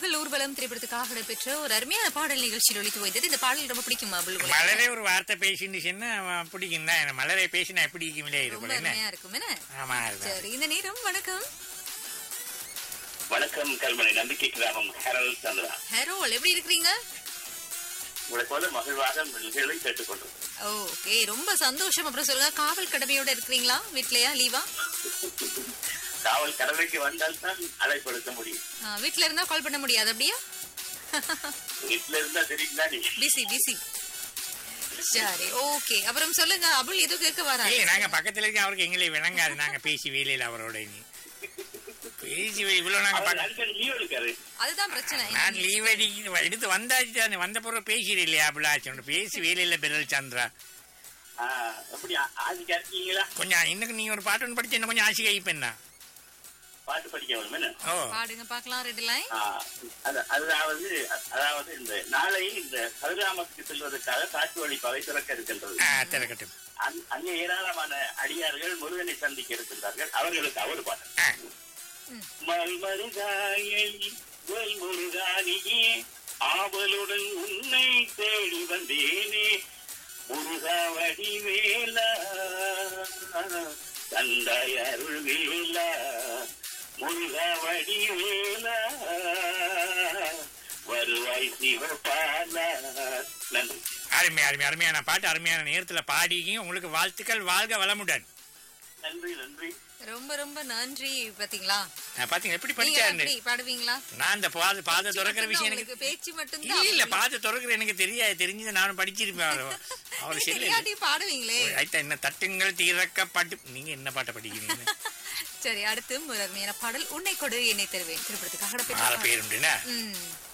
மகள் ஊர்வலம் திரைப்படத்துக்காக நடைபெற்ற ஒரு அருமையான பாடல் நிகழ்ச்சியில் ஒழித்து வைத்தது இந்த பாடல் ரொம்ப பிடிக்குமா அபுல் மலரே ஒரு வார்த்தை பேசிட்டுச்சுன்னா அவன் பிடிக்கும் தான் எனக்கு மலரை பேசினா எப்படி இருக்குமில்லே ரொம்ப இருக்கும் என்ன அருமையா இருக்கும் என்ன ஆமா அதுதான். சரி இந்த நேரம் வணக்கம் வணக்கம் கல்மனை நம்பிக்கை கிராமம் ஹெரல் சந்திரா ஹெரோல் எப்படி இருக்கிறீங்க உங்களை போல மகிழ்வாக நிகழ்வை கேட்டுக்கொண்டிருக்கிறேன் ஓகே ரொம்ப சந்தோஷம் அப்புறம் சொல்லுங்க காவல் கடமையோட இருக்கிறீங்களா வீட்லயா லீவா காவல் கடமைக்கு வந்தால் தான் அழைப்படுத்த முடியும் ஆ, வீட்ல இருந்தா கால் பண்ண முடியாது அப்படியா வீட்டுல இருந்தா தெரியுங்களா நீ பிஸி பிஸி சரி ஓகே அப்புறம் சொல்லுங்க அபுல் எதுவும் கேட்க வரா இல்ல நாங்க பக்கத்துல இருக்க அவருக்கு எங்களை விளங்காது நாங்க பேசி வேலையில அவரோட இனி பேசி வே- இவ்வளவு நாங்க அவர் பக்க- அடிக்கடி லீவ் எடுக்காரு அதுதான் பிரச்சனை நான் லீவ் அடி எடுத்து வந்தாச்சு தானே வந்த பிறகு பேசிடு இல்லையா அப்படிலாம் பேசி வேலையில பெறல் சந்திரா ஆஹ், எப்படி ஆ- ஆதிக்கா இருக்கீங்களா கொஞ்சம் இன்னும் நீங்க ஒரு பாட்டு ஒன்று படிச்சு இன்னும் கொஞ்சம் ஆசை கைப்பெண்ணா பாட்டு படிக்க வேணும் என்ன ஓ பாடுங்க பார்க்கலாம் ரெண்டு லைன் ஆஹ், அது- அதாவது அதாவது இந்த நாளை இந்த கதிராமத்துக்கு செல்வதற்காக காட்டு வழி பவை திறக்க இருக்கின்றது ஆ, திறக்கட்டும் அங்- அங்கே ஏராளமான அடியார்கள் முருகனை சந்திக்க இருக்கின்றார்கள் அவர்களுக்கு அவர் பாட்டு ஆ, மல்மருகாயை முருகானியே ஆவலுடன் உன்னை தேடி வந்தேனே முருகா வடிவேலா தந்தாய் அருள் வேலா முருகா வடிவேலா வருவாய் சிவபாலா நன்றி அருமை அருமை அருமையான பாட்டு அருமையான நேரத்துல பாடியும் உங்களுக்கு வாழ்த்துக்கள் வாழ்க வளமுடன் நன்றி நன்றி ரொம்ப ரொம்ப நன்றி பாத்தீங்களா நான் பாத்தீங்க எப்படி நீங்க படிச்சாரு எப்படி பாடுவீங்களா நான் இந்த பாத பாத திறக்கிற விஷயம் உங்களுக்கு எனக்கு பேச்சு மட்டும் இல்ல இல்ல பாத திறக்கிற எனக்கு தெரியாது தெரிஞ்சது நானும் படிச்சிருப்பேன் அவர் அவர் செல்லு தெரியாட்டி பாடுவீங்களே ரைட்டா என்ன தட்டுங்கள் திறக்கப்பட்டு நீங்க என்ன பாட்டை படிக்கிறீங்க சரி அடுத்து ஒரு அருமையான பாடல் உன்னை கொடு என்னை தருவேன் திருப்பத்துக்காக ஆள பேருண்டுனா ம்